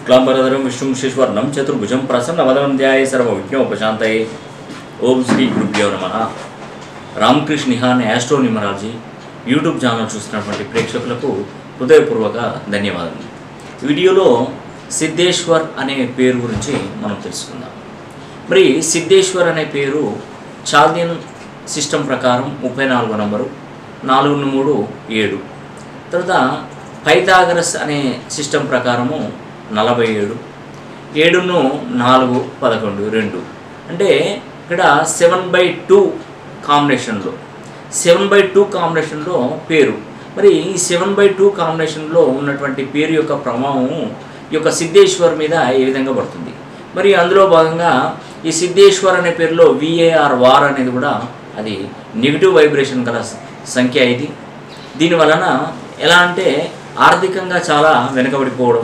శుక్లాంబరధరం విష్ణుం శిశ్వర్ణం చతుర్భుజం ప్రసన్నవదనం ధ్యాయ సర్వవిజ్ఞోపశాంతయే ఓం శ్రీ గురుభ్యో నమ రామకృష్ణ నిహాన్ యాస్ట్రో న్యూమరాలజీ యూట్యూబ్ ఛానల్ చూస్తున్నటువంటి ప్రేక్షకులకు హృదయపూర్వక ధన్యవాదాలు ఈ వీడియోలో సిద్ధేశ్వర్ అనే పేరు గురించి మనం తెలుసుకుందాం మరి సిద్ధేశ్వర్ అనే పేరు చాల్దియన్ సిస్టమ్ ప్రకారం ముప్పై నాలుగో నంబరు నాలుగు మూడు ఏడు తర్వాత పైథాగరస్ అనే సిస్టమ్ ప్రకారము నలభై ఏడు ఏడును నాలుగు పదకొండు రెండు అంటే ఇక్కడ సెవెన్ బై టూ కాంబినేషన్లో సెవెన్ బై టూ కాంబినేషన్లో పేరు మరి ఈ సెవెన్ బై టూ కాంబినేషన్లో ఉన్నటువంటి పేరు యొక్క ప్రభావం ఈ యొక్క సిద్ధేశ్వర్ మీద ఏ విధంగా పడుతుంది మరి అందులో భాగంగా ఈ సిద్ధేశ్వర్ అనే పేరులో విఏఆర్ వార్ అనేది కూడా అది నెగిటివ్ వైబ్రేషన్ గల సంఖ్య ఇది దీని వలన ఎలా అంటే ఆర్థికంగా చాలా వెనుకబడిపోవడం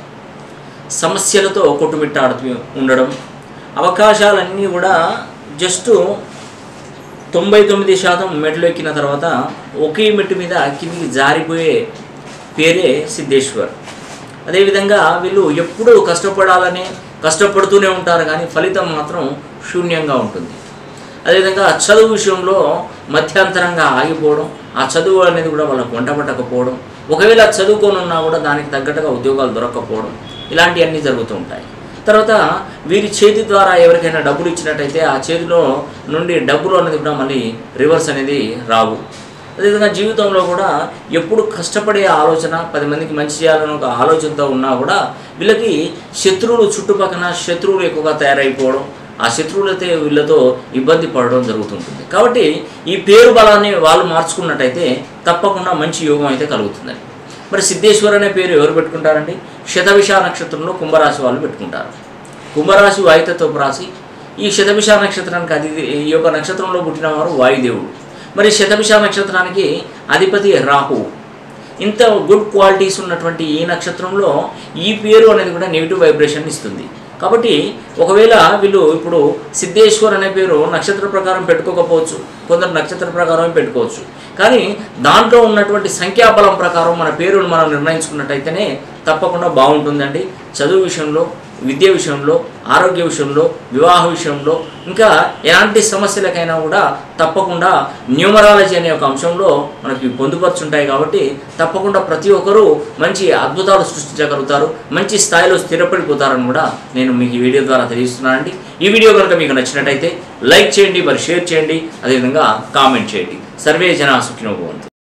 సమస్యలతో కొట్టుమిట్టాడుతూ ఉండడం అవకాశాలన్నీ కూడా జస్ట్ తొంభై తొమ్మిది శాతం మెట్లు ఎక్కిన తర్వాత ఒకే మెట్టు మీద కిందికి జారిపోయే పేరే సిద్ధేశ్వర్ అదేవిధంగా వీళ్ళు ఎప్పుడూ కష్టపడాలని కష్టపడుతూనే ఉంటారు కానీ ఫలితం మాత్రం శూన్యంగా ఉంటుంది అదేవిధంగా చదువు విషయంలో మధ్యాంతరంగా ఆగిపోవడం ఆ చదువు అనేది కూడా వాళ్ళకు వంట పట్టకపోవడం ఒకవేళ చదువుకొని ఉన్నా కూడా దానికి తగ్గట్టుగా ఉద్యోగాలు దొరకకపోవడం ఇలాంటివన్నీ జరుగుతూ ఉంటాయి తర్వాత వీరి చేతి ద్వారా ఎవరికైనా డబ్బులు ఇచ్చినట్టయితే ఆ చేతిలో నుండి డబ్బులు అనేది కూడా మళ్ళీ రివర్స్ అనేది రావు అదేవిధంగా జీవితంలో కూడా ఎప్పుడు కష్టపడే ఆలోచన పది మందికి మంచి చేయాలని ఒక ఆలోచనతో ఉన్నా కూడా వీళ్ళకి శత్రువులు చుట్టుపక్కల శత్రువులు ఎక్కువగా తయారైపోవడం ఆ శత్రువులైతే వీళ్ళతో ఇబ్బంది పడడం జరుగుతుంటుంది కాబట్టి ఈ పేరు బలాన్ని వాళ్ళు మార్చుకున్నట్టయితే తప్పకుండా మంచి యోగం అయితే కలుగుతుందండి మరి సిద్ధేశ్వర్ అనే పేరు ఎవరు పెట్టుకుంటారండి శతభిష నక్షత్రంలో కుంభరాశి వాళ్ళు పెట్టుకుంటారు కుంభరాశి వాయుతత్వపు రాశి ఈ శతభిష నక్షత్రానికి అది ఈ యొక్క నక్షత్రంలో పుట్టిన వారు వాయుదేవుడు మరి శతభిష నక్షత్రానికి అధిపతి రాహువు ఇంత గుడ్ క్వాలిటీస్ ఉన్నటువంటి ఈ నక్షత్రంలో ఈ పేరు అనేది కూడా నెగిటివ్ వైబ్రేషన్ ఇస్తుంది కాబట్టి ఒకవేళ వీళ్ళు ఇప్పుడు సిద్ధేశ్వర్ అనే పేరు నక్షత్ర ప్రకారం పెట్టుకోకపోవచ్చు కొందరు నక్షత్ర ప్రకారం పెట్టుకోవచ్చు కానీ దాంట్లో ఉన్నటువంటి సంఖ్యాబలం ప్రకారం మన పేరును మనం నిర్ణయించుకున్నట్టయితేనే తప్పకుండా బాగుంటుందండి చదువు విషయంలో విద్య విషయంలో ఆరోగ్య విషయంలో వివాహ విషయంలో ఇంకా ఎలాంటి సమస్యలకైనా కూడా తప్పకుండా న్యూమరాలజీ అనే ఒక అంశంలో మనకి పొందుపరుచుంటాయి కాబట్టి తప్పకుండా ప్రతి ఒక్కరూ మంచి అద్భుతాలు సృష్టించగలుగుతారు మంచి స్థాయిలో స్థిరపడిపోతారని కూడా నేను మీకు ఈ వీడియో ద్వారా తెలియజేస్తున్నానండి ఈ వీడియో కనుక మీకు నచ్చినట్టయితే లైక్ చేయండి మరి షేర్ చేయండి అదేవిధంగా కామెంట్ చేయండి సర్వే జన సుఖినోభవంతు